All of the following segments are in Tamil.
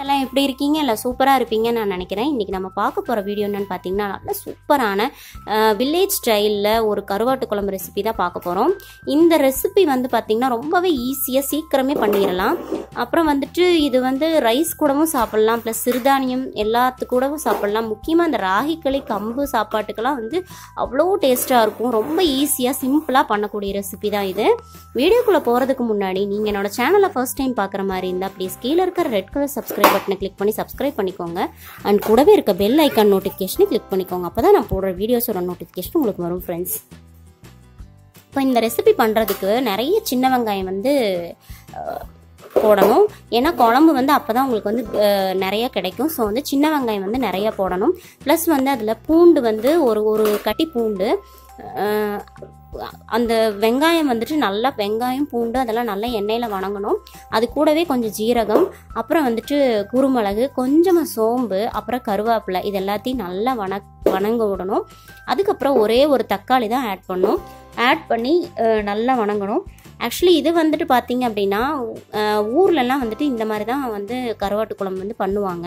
எல்லாம் எப்படி இருக்கீங்க இல்லை சூப்பராக இருப்பீங்கன்னு நான் நினைக்கிறேன் இன்றைக்கி நம்ம பார்க்க போகிற வீடியோ என்னன்னு பார்த்தீங்கன்னா நல்ல சூப்பரான வில்லேஜ் ஸ்டைலில் ஒரு கருவாட்டு குழம்பு ரெசிபி தான் பார்க்க போகிறோம் இந்த ரெசிபி வந்து பார்த்திங்கன்னா ரொம்பவே ஈஸியாக சீக்கிரமே பண்ணிடலாம் அப்புறம் வந்துட்டு இது வந்து ரைஸ் கூடவும் சாப்பிட்லாம் ப்ளஸ் சிறுதானியம் எல்லாத்து கூடவும் சாப்பிட்லாம் முக்கியமாக இந்த ராகி களி கம்பு சாப்பாட்டுக்கெல்லாம் வந்து அவ்வளோ டேஸ்ட்டாக இருக்கும் ரொம்ப ஈஸியாக சிம்பிளாக பண்ணக்கூடிய ரெசிபி தான் இது வீடியோக்குள்ளே போகிறதுக்கு முன்னாடி நீங்கள் என்னோட சேனலை ஃபர்ஸ்ட் டைம் பார்க்குற மாதிரி இருந்தால் ப்ளீஸ் கீழே இருக்கிற ரெட் கலர் சப்ஸ்கிரைப் பட்டனை கிளிக் பண்ணி சப்ஸ்கிரைப் பண்ணிக்கோங்க அண்ட் கூடவே இருக்க பெல் ஐக்கான் நோட்டிஃபிகேஷனை கிளிக் பண்ணிக்கோங்க அப்போ தான் நான் போடுற வீடியோஸோட நோட்டிஃபிகேஷன் உங்களுக்கு வரும் ஃப்ரெண்ட்ஸ் இப்போ இந்த ரெசிபி பண்ணுறதுக்கு நிறைய சின்ன வெங்காயம் வந்து அஹ், போடணும் ஏன்னா குழம்பு வந்து அப்போ தான் உங்களுக்கு வந்து அஹ், நிறைய கிடைக்கும் ஸோ வந்து சின்ன வெங்காயம் வந்து நிறைய போடணும் ப்ளஸ் வந்து அதில் பூண்டு வந்து ஒரு ஒரு கட்டி பூண்டு அஹ், அந்த வெங்காயம் வந்துட்டு நல்லா வெங்காயம் பூண்டு அதெல்லாம் நல்லா எண்ணெயில் வணங்கணும் அது கூடவே கொஞ்சம் ஜீரகம் அப்புறம் வந்துட்டு குருமிளகு கொஞ்சமாக சோம்பு அப்புறம் கருவேப்பிலை இது எல்லாத்தையும் நல்லா வண வணங்க விடணும் அதுக்கப்புறம் ஒரே ஒரு தக்காளி தான் ஆட் பண்ணணும் ஆட் பண்ணி அஹ், நல்லா வணங்கணும் ஆக்சுவலி இது வந்துட்டு பார்த்தீங்க அப்படின்னா அஹ், ஊர்லலாம் வந்துட்டு இந்த மாதிரி தான் வந்து கருவாட்டு குழம்பு வந்து பண்ணுவாங்க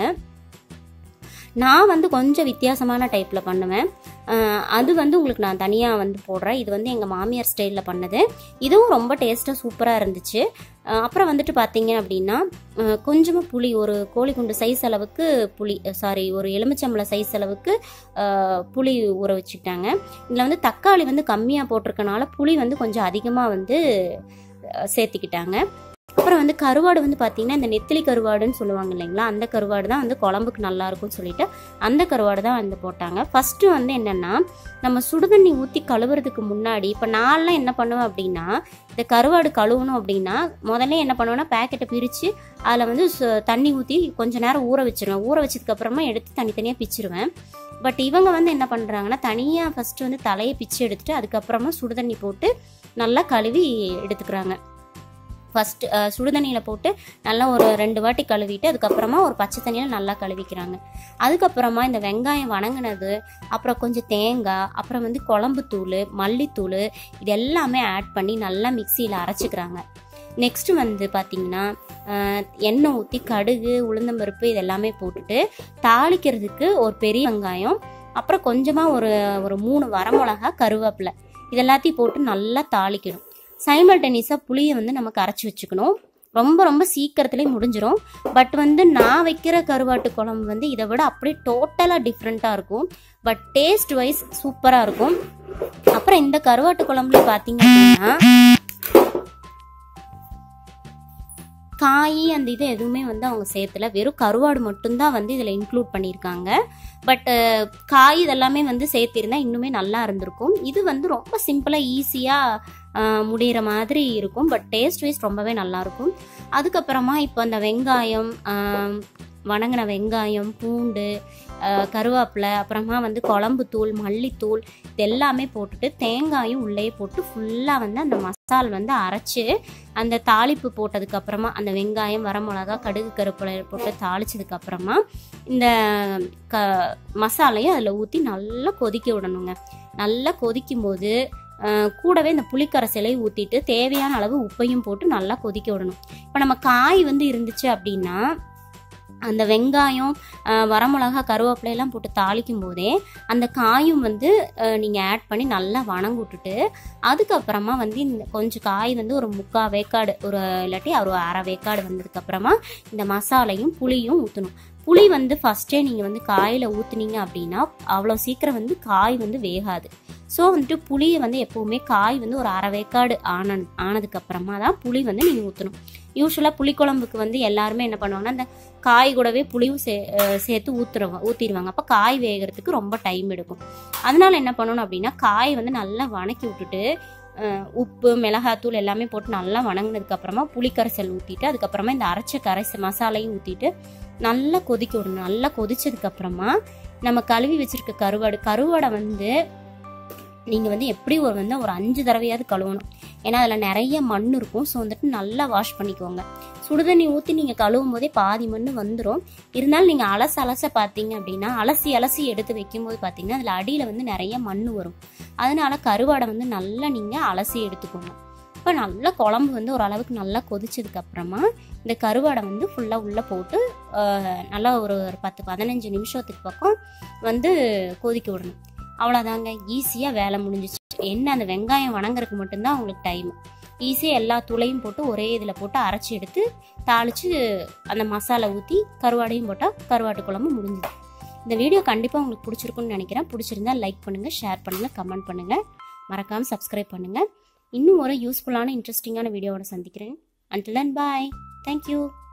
நான் வந்து கொஞ்சம் வித்தியாசமான டைப்பில் பண்ணுவேன் அஹ், அது வந்து உங்களுக்கு நான் தனியாக வந்து போடுறேன் இது வந்து எங்கள் மாமியார் ஸ்டைலில் பண்ணது இதுவும் ரொம்ப டேஸ்ட்டாக சூப்பராக இருந்துச்சு அஹ், அப்புறம் வந்துட்டு பார்த்தீங்க அப்படின்னா அஹ், கொஞ்சமாக புளி ஒரு கோழிக்குண்டு சைஸ் அளவுக்கு புளி சாரி ஒரு எலுமிச்சம்பழ சைஸ் அளவுக்கு அஹ், புளி ஊற வச்சுக்கிட்டாங்க இதில் வந்து தக்காளி வந்து கம்மியாக போட்டிருக்கனால புளி வந்து கொஞ்சம் அதிகமாக வந்து அஹ், சேர்த்துக்கிட்டாங்க அப்புறம் வந்து கருவாடு வந்து பார்த்தீங்கன்னா இந்த நெத்திலி கருவாடுன்னு சொல்லுவாங்க இல்லைங்களா அந்த கருவாடு தான் வந்து குழம்புக்கு நல்லா இருக்கும்னு சொல்லிட்டு அந்த கருவாடு தான் வந்து போட்டாங்க ஃபஸ்ட்டு வந்து என்னென்னா நம்ம சுடுதண்ணி ஊற்றி கழுவுறதுக்கு முன்னாடி இப்போ நான்லாம் என்ன பண்ணுவேன் அப்படின்னா இந்த கருவாடு கழுவணும் அப்படின்னா முதல்ல என்ன பண்ணுவேன்னா பேக்கெட்டை பிரித்து அதில் வந்து சு- தண்ணி ஊற்றி கொஞ்ச நேரம் ஊற வச்சிருவேன் ஊற வச்சதுக்கப்புறமா எடுத்து தனித்தனியாக பிச்சிருவேன் பட் இவங்க வந்து என்ன பண்ணுறாங்கன்னா தனியாக ஃபஸ்ட்டு வந்து தலையை பிச்சு எடுத்துட்டு அதுக்கப்புறமா சுடுதண்ணி போட்டு நல்லா கழுவி எடுத்துக்கிறாங்க ஃபஸ்ட்டு சுடுதண்ணியில் போட்டு நல்லா ஒரு ரெண்டு வாட்டி கழுவிட்டு அதுக்கப்புறமா ஒரு பச்சை தண்ணியில் நல்லா கழுவிக்கிறாங்க அதுக்கப்புறமா இந்த வெங்காயம் வணங்கினது அப்புறம் கொஞ்சம் தேங்காய் அப்புறம் வந்து குழம்பு தூள் மல்லித்தூள் இது எல்லாமே ஆட் பண்ணி நல்லா மிக்சியில் அரைச்சிக்கிறாங்க நெக்ஸ்ட் வந்து பார்த்தீங்கன்னா அஹ், எண்ணெய் ஊற்றி கடுகு உளுந்தம்பருப்பு இது எல்லாமே போட்டுட்டு தாளிக்கிறதுக்கு ஒரு பெரிய வெங்காயம் அப்புறம் கொஞ்சமாக ஒரு ஒரு மூணு வரமிளகா கருவேப்பிலை இது எல்லாத்தையும் போட்டு நல்லா தாளிக்கணும் சைமல்டேனியஸாக புளியை வந்து நம்ம கரைச்சி வச்சுக்கணும் ரொம்ப ரொம்ப சீக்கிரத்துலேயே முடிஞ்சிடும் பட் வந்து நான் வைக்கிற கருவாட்டு குழம்பு வந்து இதை விட அப்படியே டோட்டலாக டிஃப்ரெண்ட்டாக இருக்கும் பட் டேஸ்ட் வைஸ் சூப்பராக இருக்கும் அப்புறம் இந்த கருவாட்டு குழம்புல பார்த்தீங்க அப்படின்னா காய் அந்த இது எதுவுமே வந்து அவங்க சேர்த்துல வெறும் கருவாடு மட்டும்தான் வந்து இதில் இன்க்ளூட் பண்ணியிருக்காங்க பட் காய் இதெல்லாமே வந்து சேர்த்திருந்தா இன்னுமே நல்லா இருந்திருக்கும் இது வந்து ரொம்ப சிம்பிளாக ஈஸியாக முடிகிற மாதிரி இருக்கும் பட் டேஸ்ட் வைஸ் ரொம்பவே நல்லா இருக்கும் அதுக்கப்புறமா இப்போ அந்த வெங்காயம் ஆம், வணங்கின வெங்காயம் பூண்டு ஆஹ், கருவேப்பிலை அப்புறமா வந்து குழம்பு தூள் மல்லித்தூள் இது எல்லாமே போட்டுட்டு தேங்காயும் உள்ளே போட்டு ஃபுல்லாக வந்து அந்த மசால் வந்து அரைச்சு அந்த தாளிப்பு போட்டதுக்கு அப்புறமா அந்த வெங்காயம் வரமிளகா கடுகு கருப்பிலை போட்டு தாளிச்சதுக்கு அப்புறமா இந்த க மசாலையும் அதில் ஊற்றி நல்லா கொதிக்க விடணுங்க நல்லா கொதிக்கும் போது அஹ், கூடவே இந்த புளிக்கரைசலையும் ஊற்றிட்டு தேவையான அளவு உப்பையும் போட்டு நல்லா கொதிக்க விடணும் இப்போ நம்ம காய் வந்து இருந்துச்சு அப்படின்னா அந்த வெங்காயம் அஹ், வரமிளகா கருவேப்பிலை எல்லாம் போட்டு தாளிக்கும் போதே அந்த காயும் வந்து நீங்கள் ஆட் பண்ணி நல்லா வணங்க விட்டுட்டு அதுக்கப்புறமா வந்து இந்த கொஞ்சம் காய் வந்து ஒரு முக்கால் வேக்காடு ஒரு இல்லாட்டி ஒரு அரை வேக்காடு வந்ததுக்கப்புறமா இந்த மசாலையும் புளியும் ஊற்றணும் புளி வந்து ஃபஸ்ட்டே நீங்கள் வந்து காயில் ஊற்றுனீங்க அப்படின்னா அவ்வளோ சீக்கிரம் வந்து காய் வந்து வேகாது ஸோ வந்துட்டு புளியை வந்து எப்போவுமே காய் வந்து ஒரு அரை வேக்காடு ஆன ஆனதுக்கப்புறமா தான் புளி வந்து நீங்கள் ஊற்றணும் யூஸ்வலாக புளிக்குழம்புக்கு வந்து எல்லாருமே என்ன பண்ணுவாங்கன்னா அந்த காய் கூடவே புளியும் சே அஹ் சேர்த்து ஊற்றுறவங்க ஊற்றிடுவாங்க அப்போ காய் வேகிறதுக்கு ரொம்ப டைம் எடுக்கும் அதனால என்ன பண்ணணும் அப்படின்னா காய் வந்து நல்லா வணக்கி விட்டுட்டு அஹ், உப்பு மிளகாத்தூள் எல்லாமே போட்டு நல்லா வணங்கினதுக்கு அப்புறமா புளிக்கரைசல் ஊற்றிட்டு அதுக்கப்புறமா இந்த அரைச்ச கரைசல் மசாலையும் ஊற்றிட்டு நல்லா கொதிக்க விடணும் நல்லா கொதிச்சதுக்கு அப்புறமா நம்ம கழுவி வச்சிருக்க கருவாடு கருவாடை வந்து நீங்கள் வந்து எப்படி ஒரு வந்து ஒரு அஞ்சு தடவையாவது கழுவணும் ஏன்னா அதில் நிறைய மண் இருக்கும் ஸோ வந்துட்டு நல்லா வாஷ் பண்ணிக்கோங்க சுடுதண்ணி ஊற்றி நீங்கள் கழுவும் போதே பாதி மண் வந்துடும் இருந்தாலும் நீங்கள் அலச அலச பார்த்தீங்க அப்படின்னா அலசி அலசி எடுத்து வைக்கும்போது பார்த்தீங்கன்னா அதில் அடியில் வந்து நிறைய மண் வரும் அதனால கருவாடை வந்து நல்லா நீங்கள் அலசி எடுத்துக்கோங்க இப்போ நல்லா குழம்பு வந்து ஓரளவுக்கு நல்லா கொதிச்சதுக்கு அப்புறமா இந்த கருவாடை வந்து ஃபுல்லாக உள்ளே போட்டு ஆஹ், நல்லா ஒரு ஒரு பத்து பதினஞ்சு நிமிஷத்துக்கு பக்கம் வந்து கொதிக்க விடணும் அவ்வளோதாங்க ஈஸியாக வேலை முடிஞ்சிச்சு என்ன அந்த வெங்காயம் வணங்குறதுக்கு மட்டும்தான் அவங்களுக்கு டைம் ஈஸியாக எல்லா தூளையும் போட்டு ஒரே இதில் போட்டு அரைச்சி எடுத்து தாளித்து அந்த மசாலா ஊற்றி கருவாடையும் போட்டால் கருவாட்டு குழம்பு முடிஞ்சுது இந்த வீடியோ கண்டிப்பாக உங்களுக்கு பிடிச்சிருக்குன்னு நினைக்கிறேன் பிடிச்சிருந்தா லைக் பண்ணுங்கள் ஷேர் பண்ணுங்கள் கமெண்ட் பண்ணுங்கள் மறக்காமல் சப்ஸ்கிரைப் பண்ணுங்கள் இன்னும் ஒரு யூஸ்ஃபுல்லான இன்ட்ரெஸ்டிங்கான வீடியோவோட சந்திக்கிறேன் அன்டில் அண்ட் பாய் தேங்க்யூ